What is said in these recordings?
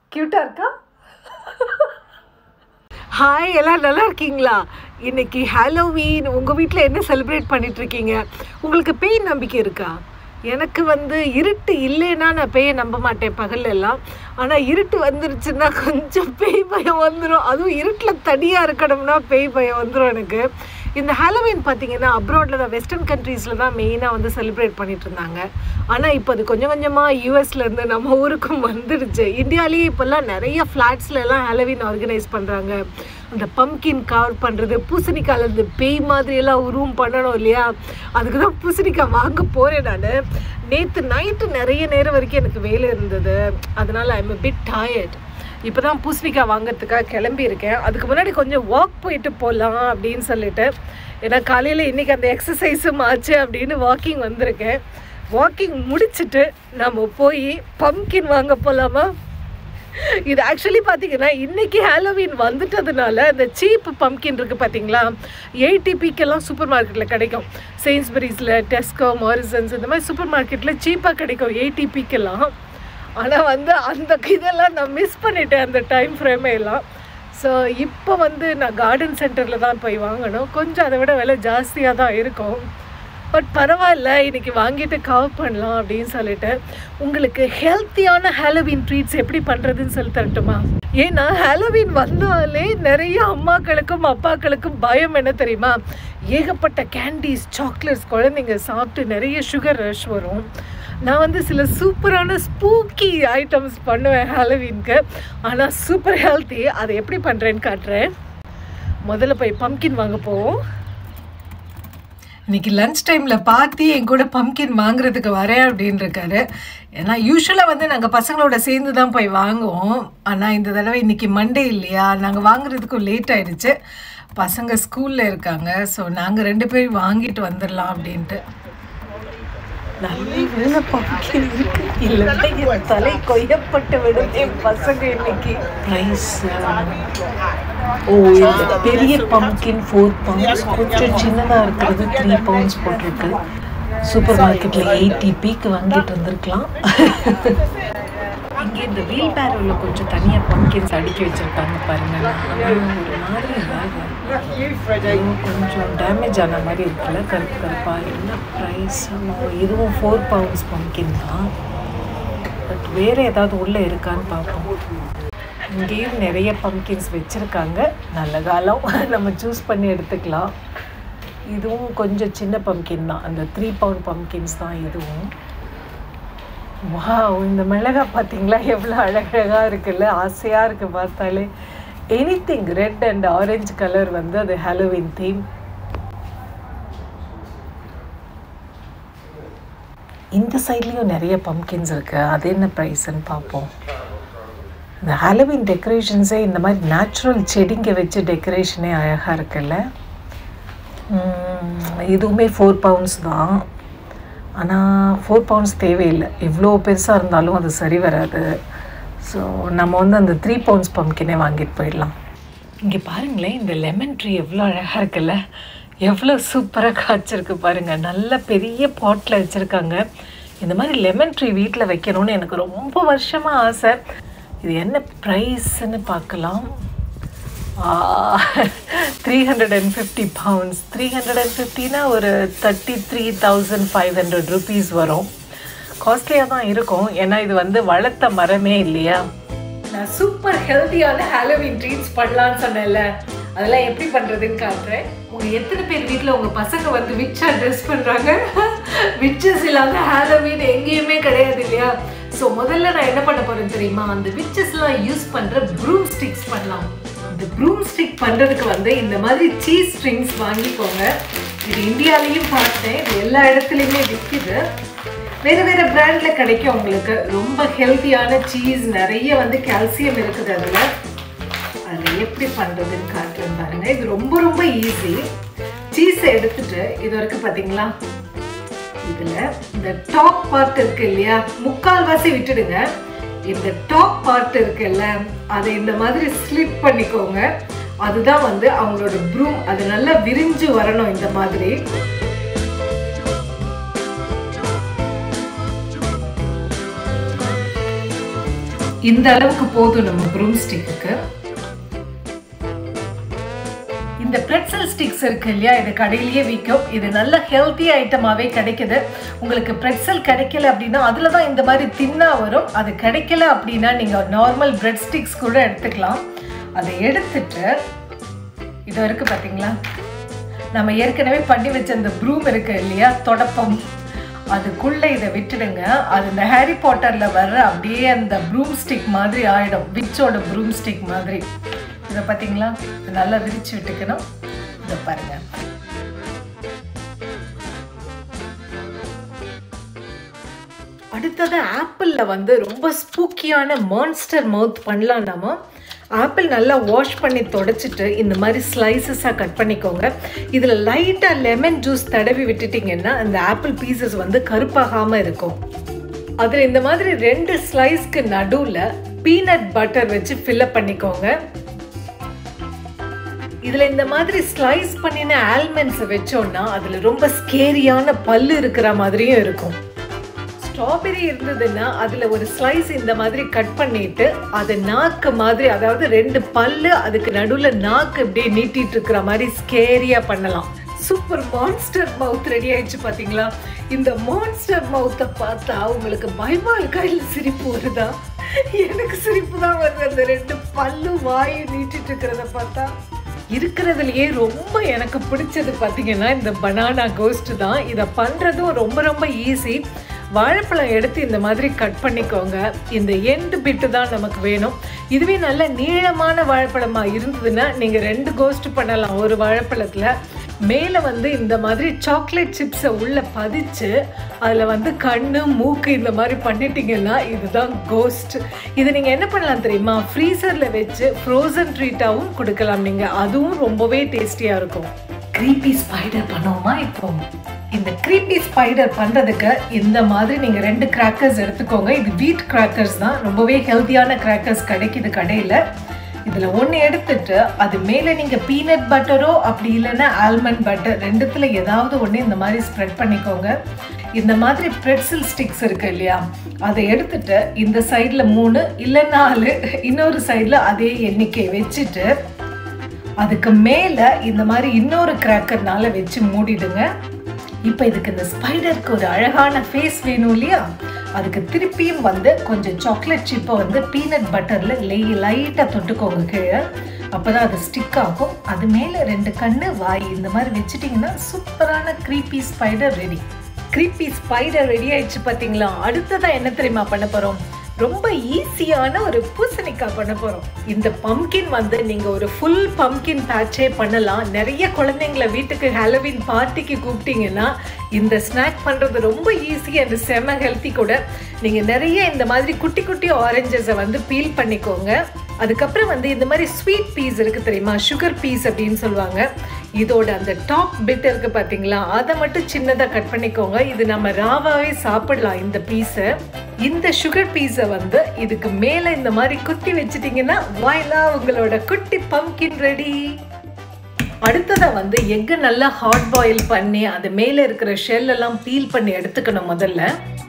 க்யூட்டாக இருக்கா ஹாய் எல்லாம் நல்லா இருக்கீங்களா இன்னைக்கு ஹாலோவீன் உங்கள் வீட்டில் என்ன செலிப்ரேட் பண்ணிட்டு இருக்கீங்க உங்களுக்கு பேய் நம்பிக்கை இருக்கா எனக்கு வந்து இருட்டு இல்லைன்னா நான் பேயை நம்ப மாட்டேன் பகல்ல எல்லாம் ஆனால் இருட்டு வந்துருச்சுன்னா கொஞ்சம் பேய் பயம் வந்துடும் அதுவும் இருட்டில் தனியாக இருக்கணும்னா பேய் பயம் வந்துடும் எனக்கு இந்த ஹாலோவீன் பார்த்தீங்கன்னா அப்ராடில் தான் வெஸ்டர்ன் கண்ட்ரீஸில் தான் மெயினாக வந்து செலிப்ரேட் பண்ணிட்டு இருந்தாங்க ஆனால் இப்போ அது கொஞ்சம் கொஞ்சமாக யூஎஸ்லேருந்து நம்ம ஊருக்கும் வந்துடுச்சு இந்தியாலேயே இப்போல்லாம் நிறைய ஃப்ளாட்ஸ்ல எல்லாம் ஹாலோவீன் ஆர்கனைஸ் பண்ணுறாங்க அந்த பம்கின் கவர் பண்ணுறது பூசணிக்காயில் இருந்து பேய் மாதிரியெல்லாம் உருவம் பண்ணணும் இல்லையா அதுக்கு தான் பூசணிக்காய் வாங்க போகிறேன் நான் நேற்று நைட்டு நிறைய நேரம் வரைக்கும் எனக்கு வேலை இருந்தது அதனால் ஐம் பிட் டயர்ட் இப்போ தான் பூசணிக்காய் வாங்குறதுக்காக கிளம்பியிருக்கேன் அதுக்கு முன்னாடி கொஞ்சம் வாக் போயிட்டு போகலாம் அப்படின்னு சொல்லிட்டு ஏன்னா காலையில் இன்றைக்கி அந்த எக்ஸசைஸும் ஆச்சு அப்படின்னு வாக்கிங் வந்திருக்கேன் வாக்கிங் முடிச்சுட்டு நம்ம போய் பம்கின் வாங்க போகலாமா இது ஆக்சுவலி பார்த்தீங்கன்னா இன்னைக்கு ஹாலோவீன் வந்துட்டதுனால இந்த சீப் பம்கின் இருக்குது பார்த்தீங்களா எயிட்டிபிக்கெல்லாம் சூப்பர் மார்க்கெட்டில் கிடைக்கும் செயின்ஸ்பரிஸில் டெஸ்கோ மாரிசன்ஸ் இந்த மாதிரி சூப்பர் மார்க்கெட்டில் சீப்பாக கிடைக்கும் எயிட்டிபிக்கெல்லாம் ஆனால் வந்து அந்த இதெல்லாம் நான் மிஸ் பண்ணிட்டேன் அந்த டைம் ஃப்ரேமே எல்லாம் ஸோ இப்போ வந்து நான் கார்டன் சென்டரில் தான் போய் வாங்கணும் கொஞ்சம் அதை விட விலை ஜாஸ்தியாக தான் இருக்கும் பட் பரவாயில்ல இன்னைக்கு வாங்கிட்டு கவர் பண்ணலாம் அப்படின்னு சொல்லிட்டு உங்களுக்கு ஹெல்த்தியான ஹாலோவீன் ட்ரீட்ஸ் எப்படி பண்ணுறதுன்னு சொல்லி தரட்டுமா ஏன்னா ஹாலோவீன் வந்தாலே நிறைய அம்மாக்களுக்கும் அப்பாக்களுக்கும் பயம் என்ன தெரியுமா ஏகப்பட்ட கேண்டீஸ் சாக்லேட்ஸ் குழந்தைங்க சாப்பிட்டு நிறைய சுகர் ரஷ் வரும் நான் வந்து சில சூப்பரான ஸ்பூக்கி ஐட்டம்ஸ் பண்ணுவேன் ஹாலோவீனுக்கு ஆனால் சூப்பர் ஹெல்த்தி அதை எப்படி பண்ணுறேன்னு காட்டுறேன் முதல்ல போய் பம்கின் வாங்க போவோம் இன்னைக்கு லன்ச் டைமில் பார்த்து என் கூட பம்கின் வாங்குறதுக்கு வரேன் அப்படின்னு இருக்காரு ஏன்னா யூஸ்வலாக வந்து நாங்கள் பசங்களோட சேர்ந்து தான் போய் வாங்குவோம் ஆனால் இந்த தடவை இன்னைக்கு மண்டே இல்லையா நாங்கள் வாங்குறதுக்கும் லேட் ஆயிடுச்சு பசங்க ஸ்கூலில் இருக்காங்க ஸோ நாங்கள் ரெண்டு பேரும் வாங்கிட்டு வந்துடலாம் அப்படின்ட்டு நல்ல வேலை பம்கின் இருக்கு இல்லைன்னா என் தலை கொய்யப்பட்டு விடும் என் பசங்க இன்னைக்கு ப்ரைஸ் ஓ இந்த பெரிய பம்கின் ஃபோர் பவுண்ட்ஸ் கொஞ்சம் சின்னதாக இருக்கிறது த்ரீ பவுண்ட்ஸ் போட்டிருக்கு சூப்பர் மார்க்கெட்டில் எயிட்டி பீக்கு வாங்கிட்டு வந்திருக்கலாம் இங்கே இந்த வீல் பேரோவில் கொஞ்சம் தனியாக பம்கின்ஸ் அடுக்கி வச்சுருக்காங்க பாருங்க ஆனா ஒரு மாதிரி இதாக கொஞ்சம் டேமேஜ் ஆன மாதிரி இருக்குல்ல கருப்பு கருப்பாக என்ன ப்ரைஸ் இதுவும் ஃபோர் பவுண்ட்ஸ் பம்கின் தான் பட் வேறு ஏதாவது உள்ளே இருக்கான்னு பார்ப்போம் இங்கேயும் நிறைய பம்கின்ஸ் வச்சுருக்காங்க நல்ல காலம் நம்ம சூஸ் பண்ணி எடுத்துக்கலாம் இதுவும் கொஞ்சம் சின்ன பம்கின் தான் அந்த த்ரீ பவுண்ட் பம்கின்ஸ் தான் இதுவும் வா இந்த மிளகா பார்த்தீங்களா எவ்வளோ அழகழகாக இருக்குல்ல ஆசையாக இருக்குது பார்த்தாலே anything red and orange colour வந்து அது ஹாலோவின் தீம் இந்த சைட்லேயும் நிறைய பம்கின்ஸ் இருக்குது அது என்ன ப்ரைஸ்ன்னு பார்ப்போம் இந்த ஹாலோவின் டெக்கரேஷன்ஸே இந்த மாதிரி நேச்சுரல் செடிங்க வச்சு டெக்கரேஷனே அழகாக இருக்குல்ல இதுவுமே ஃபோர் பவுண்ட்ஸ் தான் ஆனால் ஃபோர் பவுண்ட்ஸ் தேவையில்லை எவ்வளோ பெருசாக இருந்தாலும் அது சரி வராது ஸோ நம்ம வந்து அந்த த்ரீ பவுண்ட்ஸ் பம்கினே வாங்கிட்டு போயிடலாம் இங்கே பாருங்களேன் இந்த லெமன் ட்ரீ எவ்வளோ அழகாக இருக்குல்ல எவ்வளோ சூப்பராக காய்ச்சிருக்கு பாருங்கள் நல்ல பெரிய பாட்டில் வச்சுருக்காங்க இந்த மாதிரி லெமன் ட்ரீ வீட்டில் வைக்கணும்னு எனக்கு ரொம்ப வருஷமாக ஆசை இது என்ன ப்ரைஸ்ன்னு பார்க்கலாம் three hundred and fifty pounds three hundred and ஃபிஃப்டினா ஒரு thirty three thousand five hundred rupees வரும் காஸ்ட்லியாக தான் இருக்கும் ஏன்னா இது வந்து வளர்த்த மரமே இல்லையா நான் சூப்பர் ஹெல்த்தியான ஹாலோவின் ட்ரீட்ஸ் பண்ணலான்னு சொன்னேன்ல அதெல்லாம் எப்படி பண்ணுறதுன்னு காட்டுறேன் உங்கள் எத்தனை பேர் வீட்டில் உங்கள் பசங்க வந்து விச்சா ட்ரெஸ் பண்ணுறாங்க விச்சஸ் இல்லாத ஹாலோவின் எங்கேயுமே கிடையாது இல்லையா ஸோ முதல்ல நான் என்ன பண்ண போகிறேன் தெரியுமா அந்த விச்சஸ்லாம் யூஸ் பண்ணுற ப்ரூம் ஸ்டிக்ஸ் பண்ணலாம் இந்த ப்ரூம் ஸ்டிக் பண்ணுறதுக்கு வந்து இந்த மாதிரி சீஸ் ஸ்ட்ரிங்ஸ் வாங்கிக்கோங்க இது இந்தியாலேயும் பார்த்தேன் இது எல்லா இடத்துலையுமே விற்கிது வேறு வேறு பிராண்டில் கிடைக்கும் உங்களுக்கு ரொம்ப ஹெல்த்தியான சீஸ் நிறைய வந்து கால்சியம் இருக்குது அதில் அதில் எப்படி பண்ணுறதுன்னு காட்டுறேன் பாருங்க இது ரொம்ப ரொம்ப ஈஸி சீஸை எடுத்துட்டு இது வரைக்கும் பார்த்தீங்களா இதில் இந்த டாப் பார்ட் இருக்கு இல்லையா முக்கால்வாசி விட்டுடுங்க இந்த டாப் பார்ட் இருக்குல்ல அதை இந்த மாதிரி ஸ்லிப் பண்ணிக்கோங்க அதுதான் வந்து அவங்களோட ப்ரூம் அது நல்லா விரிஞ்சு வரணும் இந்த மாதிரி இந்த அளவுக்கு போதும் நம்ம ப்ரூம் ஸ்டிக்கு இந்த பிரெட்சல் ஸ்டிக்ஸ் இருக்கு இல்லையா இது கடையிலேயே விற்கும் இது நல்ல ஹெல்த்தி ஐட்டமாகவே கிடைக்குது உங்களுக்கு பிரெட்சல் கிடைக்கல அப்படின்னா அதில் தான் இந்த மாதிரி தின்னா வரும் அது கிடைக்கல அப்படின்னா நீங்கள் நார்மல் பிரெட் ஸ்டிக்ஸ் கூட எடுத்துக்கலாம் அதை எடுத்துட்டு இது இருக்கு பார்த்தீங்களா நம்ம ஏற்கனவே பண்ணி வச்ச அந்த ப்ரூம் இருக்கு இல்லையா தொடப்பம் அதுக்குள்ள இதை விட்டுடுங்க அது இந்த ஹாரி பாட்டர்ல வர்ற அப்படியே அந்த ப்ரூம் ஸ்டிக் மாதிரி ஆயிடும் விச்சோட ப்ரூம் ஸ்டிக் மாதிரி இதை பார்த்தீங்களா இதை நல்லா விரிச்சு விட்டுக்கணும் இதை பாருங்க அடுத்தது ஆப்பிளில் வந்து ரொம்ப ஸ்பூக்கியான மான்ஸ்டர் மவுத் பண்ணலாம் நாம ஆப்பிள் நல்லா வாஷ் பண்ணி தொடச்சிட்டு இந்த மாதிரி ஸ்லைசஸாக கட் பண்ணிக்கோங்க இதில் லைட்டாக லெமன் ஜூஸ் தடவி விட்டுட்டிங்கன்னா அந்த ஆப்பிள் பீசஸ் வந்து கருப்பாகாமல் இருக்கும் அதில் இந்த மாதிரி ரெண்டு ஸ்லைஸ்க்கு நடுவில் பீனட் பட்டர் வச்சு ஃபில்லப் பண்ணிக்கோங்க இதில் இந்த மாதிரி ஸ்லைஸ் பண்ணின ஆல்மண்ட்ஸை வச்சோன்னா அதில் ரொம்ப ஸ்கேரியான பல்லு இருக்கிற மாதிரியும் இருக்கும் ஸ்ட்ராபெரி இருந்ததுன்னா அதில் ஒரு ஸ்லைஸ் இந்த மாதிரி கட் பண்ணிட்டு அதை நாக்கு மாதிரி அதாவது ரெண்டு பல்லு அதுக்கு நடுவில் நாக்கு இப்படியே நீட்டிட்டு இருக்கிற மாதிரி ஸ்கேரியாக பண்ணலாம் சூப்பர் மான்ஸ்டர் மவுத் ரெடி ஆயிடுச்சு பார்த்தீங்களா இந்த மான்ஸ்டர் மவுத்தை பார்த்தா உங்களுக்கு பயமா இருக்கா இல்லை சிரிப்பு வருதா எனக்கு சிரிப்பு தான் வருது அந்த ரெண்டு பல்லு வாயை நீட்டிட்டு இருக்கிறத பார்த்தா இருக்கிறதுலயே ரொம்ப எனக்கு பிடிச்சது பார்த்தீங்கன்னா இந்த பனானா கோஸ்ட் தான் இதை பண்ணுறதும் ரொம்ப ரொம்ப ஈஸி வாழைப்பழம் எடுத்து இந்த மாதிரி கட் பண்ணிக்கோங்க இந்த எண்டு பிட்டு தான் நமக்கு வேணும் இதுவே நல்ல நீளமான வாழைப்பழமாக இருந்ததுன்னா நீங்கள் ரெண்டு கோஸ்ட் பண்ணலாம் ஒரு வாழைப்பழத்தில் மேலே வந்து இந்த மாதிரி சாக்லேட் சிப்ஸை உள்ளே பதிச்சு அதில் வந்து கண்ணு மூக்கு இந்த மாதிரி பண்ணிட்டீங்கன்னா இதுதான் கோஸ்ட் இது நீங்கள் என்ன பண்ணலாம் தெரியுமா ஃப்ரீசரில் வச்சு ஃப்ரோசன் ட்ரீட்டாகவும் கொடுக்கலாம் நீங்கள் அதுவும் ரொம்பவே டேஸ்டியாக இருக்கும் க்ரீப்பி ஸ்பைடர் பண்ணுவோமா இப்போ இந்த க்ரீப்பி ஸ்பைடர் பண்ணுறதுக்கு இந்த மாதிரி நீங்கள் ரெண்டு கிராக்கர்ஸ் எடுத்துக்கோங்க இது வீட் கிராக்கர்ஸ் தான் ரொம்பவே ஹெல்த்தியான கிராக்கர்ஸ் கிடைக்குது கடையில் இதில் ஒன்று எடுத்துட்டு அது மேலே நீங்கள் பீனட் பட்டரோ அப்படி இல்லைன்னா ஆல்மண்ட் பட்டர் ரெண்டுத்தில் ஏதாவது ஒன்று இந்த மாதிரி ஸ்ப்ரெட் பண்ணிக்கோங்க இந்த மாதிரி ப்ரெட்ஸில் ஸ்டிக்ஸ் இருக்கு இல்லையா அதை எடுத்துட்டு இந்த சைடில் மூணு இல்லை நாலு இன்னொரு சைடில் அதே எண்ணிக்கை வச்சுட்டு அதுக்கு மேலே இந்த மாதிரி இன்னொரு கிராக்கர்னால வச்சு மூடிடுங்க இப்போ இதுக்கு இந்த ஸ்பைடருக்கு ஒரு அழகான ஃபேஸ் வேணும் இல்லையா அதுக்கு திருப்பியும் வந்து கொஞ்சம் சாக்லேட் சிப்பை வந்து பீனட் பட்டரில் லை லைட்டாக தொட்டுக்கோங்க கீழே அப்போ தான் அது ஸ்டிக் ஆகும் அது மேலே ரெண்டு கண்ணு வாய் இந்த மாதிரி வச்சுட்டிங்கன்னா சூப்பரான creepy spider ready creepy spider ready ஆயிடுச்சு பார்த்தீங்களா அடுத்ததான் என்ன தெரியுமா பண்ண போகிறோம் ரொம்ப ஈஸியான ஒரு பூசணிக்காய் பண்ண போகிறோம் இந்த பம்கின் வந்து நீங்கள் ஒரு ஃபுல் பம்கின் பேட்சே பண்ணலாம் நிறைய குழந்தைங்கள வீட்டுக்கு ஹாலோவின் பார்ட்டிக்கு கூப்பிட்டீங்கன்னா இந்த ஸ்நாக் பண்ணுறது ரொம்ப ஈஸி அண்ட் செம ஹெல்த்தி கூட நீங்கள் நிறைய இந்த மாதிரி குட்டி குட்டி ஆரஞ்சஸை வந்து பீல் பண்ணிக்கோங்க அதுக்கப்புறம் வந்து இந்த மாதிரி ஸ்வீட் பீஸ் இருக்குது தெரியுமா சுகர் பீஸ் அப்படின்னு சொல்லுவாங்க இதோட அந்த டாப் பிட் இருக்குது பார்த்தீங்களா அதை மட்டும் சின்னதாக கட் பண்ணிக்கோங்க இது நம்ம ராவாவே சாப்பிடலாம் இந்த பீஸை இந்த சுகர் பீஸை வந்து இதுக்கு மேலே இந்த மாதிரி குத்தி வச்சிட்டிங்கன்னா வாயிலா உங்களோட குட்டி பம்கின் ரெடி அடுத்ததாக வந்து எக்கு நல்லா ஹாட் பாயில் பண்ணி அது மேலே இருக்கிற ஷெல் எல்லாம் பீல் பண்ணி எடுத்துக்கணும் முதல்ல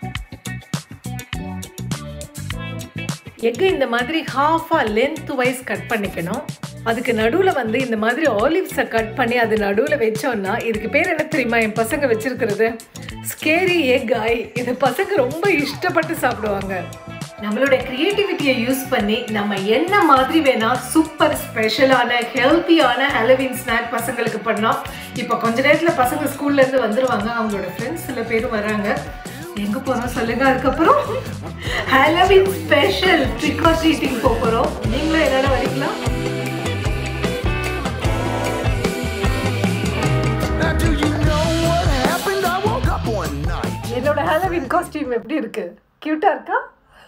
எக்கு இந்த மாதிரி ஹாஃபாக லென்த் வைஸ் கட் பண்ணிக்கணும் அதுக்கு நடுவில் வந்து இந்த மாதிரி ஆலிவ்ஸை கட் பண்ணி அது நடுவில் வச்சோன்னா இதுக்கு பேர் என்ன தெரியுமா என் பசங்க வச்சிருக்கிறது ஸ்கேரி எக் ஐ இது பசங்க ரொம்ப இஷ்டப்பட்டு சாப்பிடுவாங்க நம்மளோட கிரியேட்டிவிட்டியை யூஸ் பண்ணி நம்ம என்ன மாதிரி வேணா சூப்பர் ஸ்பெஷலான ஹெல்த்தியான ஹாலோவின் ஸ்நாக் பசங்களுக்கு பண்ணோம் இப்போ கொஞ்ச நேரத்தில் பசங்க ஸ்கூல்லேருந்து வந்துடுவாங்க அவங்களோட ஃப்ரெண்ட்ஸ் சில பேரும் வராங்க எங்கே போகிறோம் சொல்லுங்க அதுக்கப்புறம் Halloween special trick or treating போக போகிறோம் நீங்களும் என்னோட வரீங்களா Now do you know what happened? I woke up one night. என்னோட ஹாலோவின் காஸ்டியூம் எப்படி இருக்கு கியூட்டா இருக்கா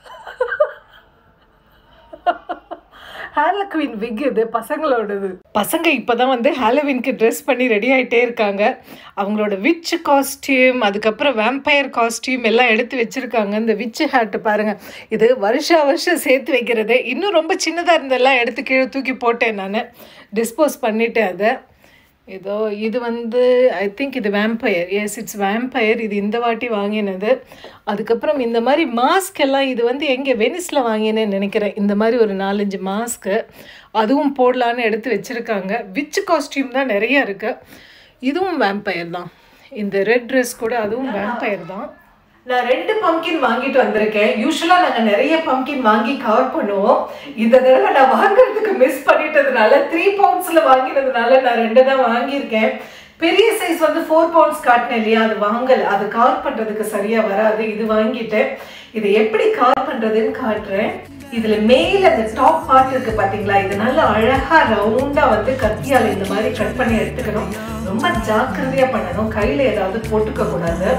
ஹாலோக்வின் விக் இது பசங்களோடது பசங்க இப்போதான் வந்து ஹாலோவின்க்கு ட்ரெஸ் பண்ணி ரெடி ஆகிட்டே இருக்காங்க அவங்களோட விச் காஸ்டியூம் அதுக்கப்புறம் வேம்பயர் காஸ்டியூம் எல்லாம் எடுத்து வச்சிருக்காங்க இந்த விச் ஹேட்டு பாருங்க இது வருஷா வருஷம் சேர்த்து வைக்கிறது இன்னும் ரொம்ப சின்னதாக இருந்தெல்லாம் எடுத்து கீழே தூக்கி போட்டேன் நான் டிஸ்போஸ் பண்ணிட்டேன் அதை ஏதோ இது வந்து ஐ திங்க் இது வேம்பயர் எஸ் இட்ஸ் வேம்பயர் இது இந்த வாட்டி வாங்கினது அதுக்கப்புறம் இந்த மாதிரி மாஸ்க் எல்லாம் இது வந்து எங்கே வெனிஸில் வாங்கினேன்னு நினைக்கிறேன் இந்த மாதிரி ஒரு நாலஞ்சு மாஸ்க்கு அதுவும் போடலான்னு எடுத்து வச்சுருக்காங்க விச் காஸ்டியூம் தான் நிறைய இருக்குது இதுவும் வேம்பயர் தான் இந்த ரெட் ட்ரெஸ் கூட அதுவும் வேம்பயர் தான் நான் ரெண்டு பம்கின் வாங்கிட்டு வந்திருக்கேன் யூஸ்வலாக நாங்கள் நிறைய பம்கின் வாங்கி கவர் பண்ணுவோம் இந்த தடவை நான் வாங்குறதுக்கு மிஸ் பண்ணிட்டதுனால த்ரீ பவுண்ட்ஸில் வாங்கினதுனால நான் ரெண்டு தான் வாங்கியிருக்கேன் பெரிய சைஸ் வந்து ஃபோர் பவுண்ட்ஸ் காட்டினேன் இல்லையா அது வாங்கல அது கவர் பண்ணுறதுக்கு சரியாக வராது இது வாங்கிட்டேன் இதை எப்படி கவர் பண்ணுறதுன்னு காட்டுறேன் இதுல மேல அந்த டாப் பார்ட் இருக்கு பாத்தீங்களா இது நல்லா அழகா ரவுண்டா வந்து கத்தியால இந்த மாதிரி கட் பண்ணி எடுத்துக்கணும் ரொம்ப ஜாக்கிரதையா பண்ணணும் கையில ஏதாவது போட்டுக்க கூடாது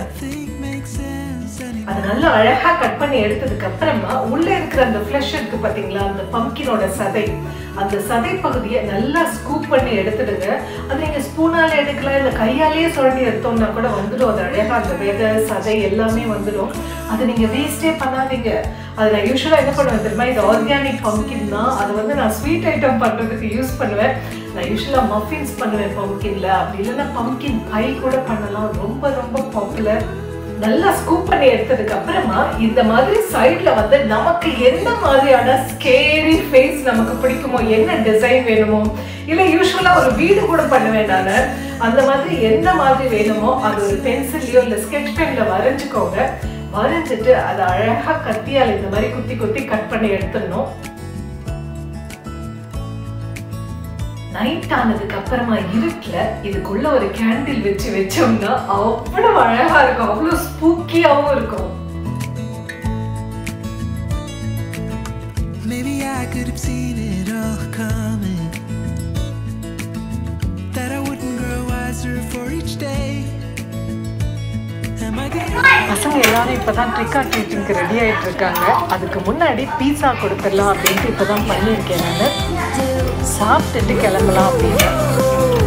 அது நல்லா அழகா கட் பண்ணி எடுத்ததுக்கு அப்புறமா உள்ள இருக்கிற அந்த ஃப்ளஷ் இருக்கு பாத்தீங்களா அந்த பம்கினோட சதை அந்த சதை பகுதியை நல்லா ஸ்கூப் பண்ணி எடுத்துடுங்க அது நீங்க ஸ்பூனால எடுக்கலாம் இல்ல கையாலேயே சுரண்டி எடுத்தோம்னா கூட வந்துடும் அது அழகா அந்த விதை சதை எல்லாமே வந்துடும் அது நீங்க வேஸ்டே பண்ணாதீங்க அது நான் யூஸ்வலாக என்ன பண்ணுவேன் தெரியுமா இது ஆர்கானிக் பம்கின் தான் அது வந்து நான் ஸ்வீட் ஐட்டம் பண்ணுறதுக்கு யூஸ் பண்ணுவேன் நான் யூஸ்வலாக மஃபின்ஸ் பண்ணுவேன் பம்கின்ல அப்படி இல்லைன்னா பம்கின் பை கூட பண்ணலாம் ரொம்ப ரொம்ப பாப்புலர் நல்லா ஸ்கூப் பண்ணி எடுத்ததுக்கு அப்புறமா இந்த மாதிரி சைட்ல வந்து நமக்கு என்ன மாதிரியான ஸ்கேரி ஃபேஸ் நமக்கு பிடிக்குமோ என்ன டிசைன் வேணுமோ இல்ல யூஸ்வலா ஒரு வீடு கூட பண்ணுவேன் நான் அந்த மாதிரி என்ன மாதிரி வேணுமோ அது ஒரு பென்சில்லையோ இல்ல ஸ்கெட்ச் பென்ல வரைஞ்சுக்கோங்க வரைஞ்சிட்டு அதை அழகா கத்தியால் இந்த மாதிரி குத்தி குத்தி கட் பண்ணி எடுத்துடணும் நைட் ஆனதுக்கு அப்புறமா இருட்டுல இதுக்குள்ள ஒரு கேண்டில் வச்சு வச்சோம்னா அவ்வளவு அழகா இருக்கும் அவ்வளவு ஸ்பூக்கியாவும் இருக்கும் Maybe I could have seen it all coming. That I wouldn't grow wiser for each day. Am I getting பசங்க எல்லாரும் இப்பதான் ட்ரிக் ஆர் ட்ரீட்டிங்க்கு ரெடி ஆயிட்டு இருக்காங்க அதுக்கு முன்னாடி பீஸா கொடுத்துடலாம் அப்படின்ட்டு இப்பதான் பண்ணியிருக்கேன் நான் சாப்பிட்டுட்டு கிளம்பலாம் அப்படின்னு